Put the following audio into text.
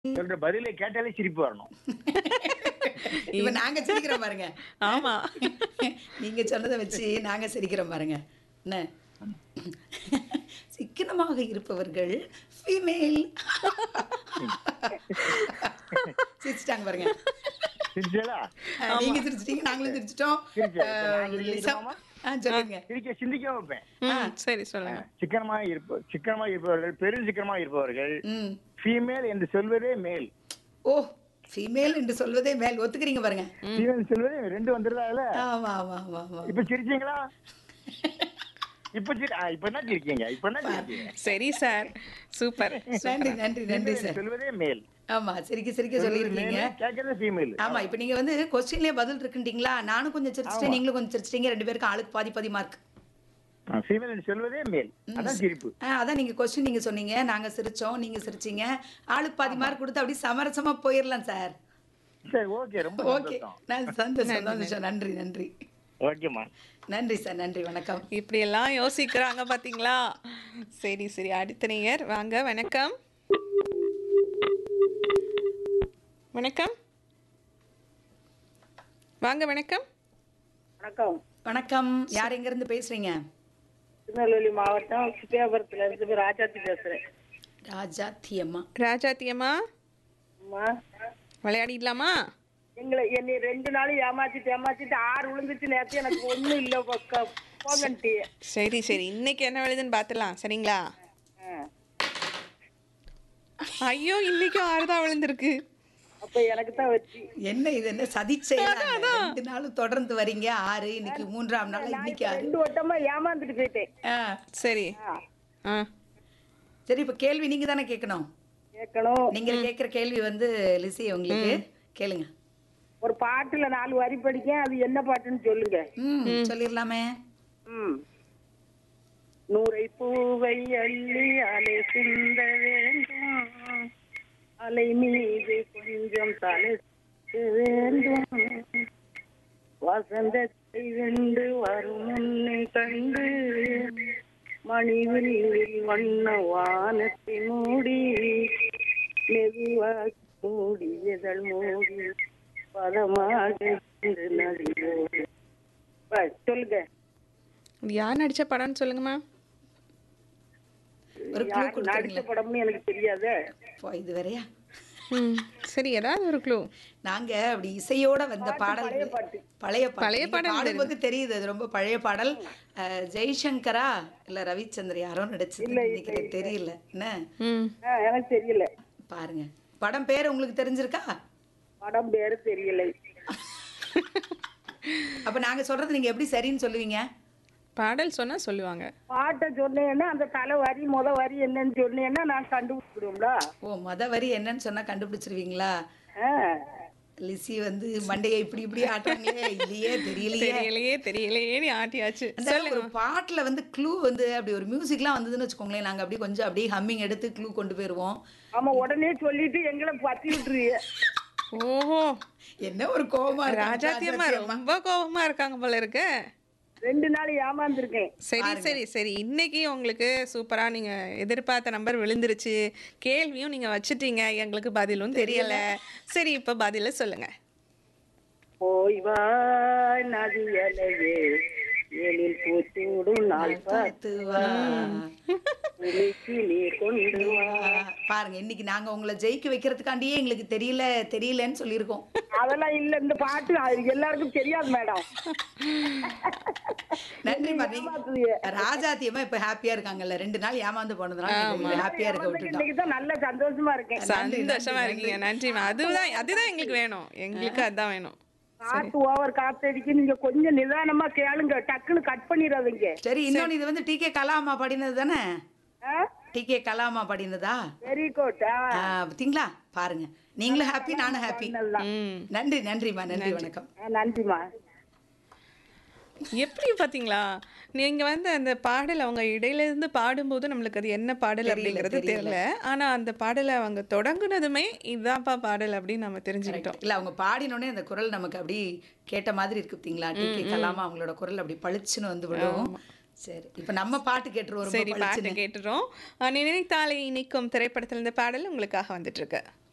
சொல்ற பதிலை கேட்டாலே சிரிப்பு வரணும் இப்ப நாங்க சிரிக்கிறோம் பாருங்க ஆமா நீங்க சொன்னதை வச்சு நாங்க சிரிக்கிறோம் பாருங்க என்ன சிக்கனமாக இருப்பவர்கள் ஃபீமேல் சிரிச்சிட்டாங்க பாருங்க சிரிச்சலா அஹ், நீங்க சிரிச்சிட்டீங்க நாங்களும் சிரிச்சிட்டோம் சிரிச்சேன். இப்ப நான் அஹ், சிரிக்க லிசா- வைக்கலாமா? ஆ சொல்லுங்க சிரிக்க சிந்திக்க வைப்பேன் ம் சரி சொல்லுங்க சிக்கனமா இருப்ப சிக்கனமா இருப்பவர்கள் பெரும் சிக்கனமா இருப்பவர்கள் ம் ஃபீமேல் என்று சொல்வதே மேல் ஓ ஃபீமேல் என்று சொல்வதே மேல் ஒத்துக்கிறீங்க பாருங்க ஃபீமேல் சொல்வதே ரெண்டு வந்துருதால ஆமா ஆமா ஆமா ஆமா இப்ப சிரிச்சீங்களா இப்ப சிரி ஆ, இப்ப என்ன சிரிக்கீங்க இப்ப என்ன சிரிக்கீங்க சரி சார் சூப்பர் நன்றி நன்றி நன்றி Female சார் சொல்வதே மேல் ஆமா சிரிக்க சிரிக்க சொல்லியிருக்கீங்க கேட்கறது ஃபீமேல் ஆமா இப்ப நீங்க வந்து கொஸ்டின்லயே பதில் இருக்குன்றீங்களா நானும் கொஞ்சம் சிரிச்சிட்டேன் நீங்களும் கொஞ்சம் சிரிச்சிட்டீங்க ரெண்டு பேருக்கும் ஆளுக்கு பாதி பாதி மார்க் ஃபீமேல் என்று சொல்வதே மேல் அதான் சிரிப்பு அதான் நீங்க கொஸ்டின் நீங்க சொன்னீங்க நாங்க சிரிச்சோம் நீங்க சிரிச்சீங்க ஆளுக்கு பாதி மார்க் கொடுத்து அப்படியே சமரசமா போயிடலாம் சார் சரி ஓகே ரொம்ப ஓகே சந்தோஷம் நான் சந்தோஷம் சந்தோஷம் நன்றி நன்றி ஓகேம்மா நன்றி சார் நன்றி வணக்கம் இப்படி எல்லாம் யோசிக்கிறாங்க பாத்தீங்களா சரி சரி அடுத்த நேயர் வாங்க வணக்கம் வணக்கம் வாங்க வணக்கம் வணக்கம் வணக்கம் யார் எங்க இருந்து பேசுறீங்க திருநெல்வேலி மாவட்டம் சுத்தியாபுரத்துல இருந்து ராஜாத்தி பேசுறேன் ராஜா தியம்மா ராஜாத்தியம்மா அம்மா விளையாடிடலாமா எங்களை என்னை ரெண்டு நாள் ஏமாத்திட்டு ஏமாத்திட்டு ஆறு விழுந்துச்சு நேரத்து எனக்கு ஒண்ணும் இல்ல பக்க போகன்ட்டு சரி சரி இன்னைக்கு என்ன விழுதுன்னு பார்த்துலாம் சரிங்களா ஐயோ இன்னைக்கும் ஆறு தான் விழுந்திருக்கு அப்ப எனக்கு தான் வச்சு என்ன இது என்ன சதி செயலா ரெண்டு நாளும் தொடர்ந்து வரீங்க ஆறு இன்னைக்கு மூன்றாம் நாள் இன்னைக்கு ஆறு ரெண்டு வட்டமா ஏமாந்துட்டு போயிட்டேன் ஆ, சரி ஆ, ஆ சரி இப்ப கேள்வி நீங்க தானே கேட்கணும் கேட்கணும் நீங்க கேட்கிற கேள்வி வந்து லிசி உங்களுக்கு கேளுங்க ஒரு பாட்டுல நாலு வரி படிக்கேன் அது என்ன பாட்டுன்னு சொல்லுங்க ம் சொல்லிடலாமே ம் நூறை பூவை அள்ளி அலை சிந்த வேண்டும் அலை மீது கொஞ்சம் தலை சாய்க்க வேண்டும் வசந்தத்தை வென்று வரும் முன்னை கண்டு மணிவில் வண்ண வானத்தை மூடி மெதுவாக மூடி இதழ் மூடி பதமாக இன்று நதியோடு பா, சொல்லுங்க இது யார் நடிச்ச படம்னு சொல்லுங்கம்மா ஒரு க்ளூ யார் நடிச்ச கொடுத்துருங்களேன் படம்னு எனக்கு தெரியாதே போ, இது வரையா ம் சரி ஏதாவது ஒரு க்ளூ நாங்க அப்படி இசையோட வந்த பாடல் பழைய பாட்டு. பழைய பாடல் பழைய நீங்க பாடல் பாடும்போது தெரியுது அது ரொம்ப பழைய பாடல் அஹ், ஜெய்சங்கரா இல்ல ரவிச்சந்திர யாரோ நடிச்சது இன்னைக்கு எனக்கு தெரியல என்ன ம் ஆ, எனக்கு தெரியல பாருங்க படம் பேர் உங்களுக்கு தெரிஞ்சிருக்கா படம் பேரு தெரியல அப்ப நாங்க சொல்றது நீங்க எப்படி சரின்னு சொல்லுவீங்க பாடல் சொன்னா சொல்லுவாங்க பாட்டை சொன்னேன்னா அந்த தலை வரி முத வரி என்னன்னு சொன்னேன்னா நான் கண்டுபிடிச்சிடுவோம்ல ஓ மொத வரி என்னன்னு சொன்னா கண்டுபிடிச்சிருவீங்களா ஆ, லிசி வந்து மண்டையை இப்படி இப்படி ஆட்டுறாங்களே இல்லையே தெரியலையே தெரியலையே தெரியலையே நீ ஆட்டியாச்சு அந்த ஒரு பாட்டுல வந்து க்ளூ வந்து அப்படி ஒரு மியூசிக்லாம் வந்ததுன்னு வச்சுக்கோங்களேன் நாங்க அப்படியே கொஞ்சம் அப்படியே ஹம்மிங் எடுத்து க்ளூ கொண்டு போயிருவோம் ஆமா உடனே சொல்லிட்டு எங்களை பத்தி விட்டுருங்க ஓஹோ என்ன ஒரு கோபமா இருக்கு ராஜாத்தியம்மா ரொம்ப கோபமா இருக்காங்க போல இருக்கு ரெண்டு நாள் ஏமாந்துருக்கேன் சரி சரி சரி இன்னைக்கு உங்களுக்கு சூப்பரா நீங்க எதிர்பார்த்த நம்பர் விழுந்துருச்சு கேள்வியும் நீங்க வச்சிட்டீங்க எங்களுக்கு பதிலும் தெரியல சரி இப்ப பதில சொல்லுங்க போய் வா நதியலையே எழில் பூச்சூடும் நாள் பார்த்து வா பார்த்து நீர் கொண்டு வா பாருங்க இன்னைக்கு நாங்க உங்களை ஜெயிக்க வைக்கிறதுக்காண்டியே எங்களுக்கு தெரியல தெரியலன்னு சொல்லியிருக்கோம் அதெல்லாம் இல்ல இந்த பாட்டு அது எல்லாருக்கும் தெரியாது மேடம் நன்றி நீங்க ராஜாத்தியமா இப்ப ஹாப்பியா இருக்காங்கல்ல ரெண்டு நாள் ஏமாந்து போனதுனால ஹாப்பியா இருக்க விட்டுட்டோம் இன்னைக்கு தான் நல்ல சந்தோஷமா இருக்கேன் சந்தோஷமா இருக்கீங்க நன்றிமா அதுதான் அதுதான் எங்களுக்கு வேணும் எங்களுக்கு அதான் வேணும் காத்து ஓவர் காத்தடிக்கு நீங்க கொஞ்சம் நிதானமா கேளுங்க டக்குன்னு கட் பண்ணிடாதீங்க சரி இன்னொன்னு இது வந்து டி கே கலாமா பாடினது தானே டி கே கலாமா பாடினதா வெரி குட் ஆ, பாத்தீங்களா பாருங்க நீங்களும் ஹாப்பி நானும் ஹாப்பி ம் நன்றி நன்றிம்மா நன்றி வணக்கம் நன்றிமா எப்படி பாத்தீங்களா நீங்க வந்து அந்த பாடல் அவங்க இடையில இருந்து பாடும்போது நம்மளுக்கு அது என்ன பாடல் அப்படிங்கிறது தெரியல ஆனா அந்த பாடலை அவங்க தொடங்குனதுமே இதுதான்ப்பா பாடல் அப்படின்னு நம்ம தெரிஞ்சுக்கிட்டோம் இல்ல அவங்க பாடினோடனே அந்த குரல் நமக்கு அப்படி கேட்ட மாதிரி இருக்கு பார்த்தீங்களா டி கே கலாமா அவங்களோட குரல் அப்படி பளிச்சுன்னு வந்து விடும் சரி இப்ப நம்ம பாட்டு கேட்டுருவோம் ரொம்ப சரி பாட்டு பளிச்சுன்னு கேட்டுறோம் நினைத்தாலே இனிக்கும் திரைப்படத்துல இந்த பாடல் உங்களுக்காக வந்துட்டு இருக்கு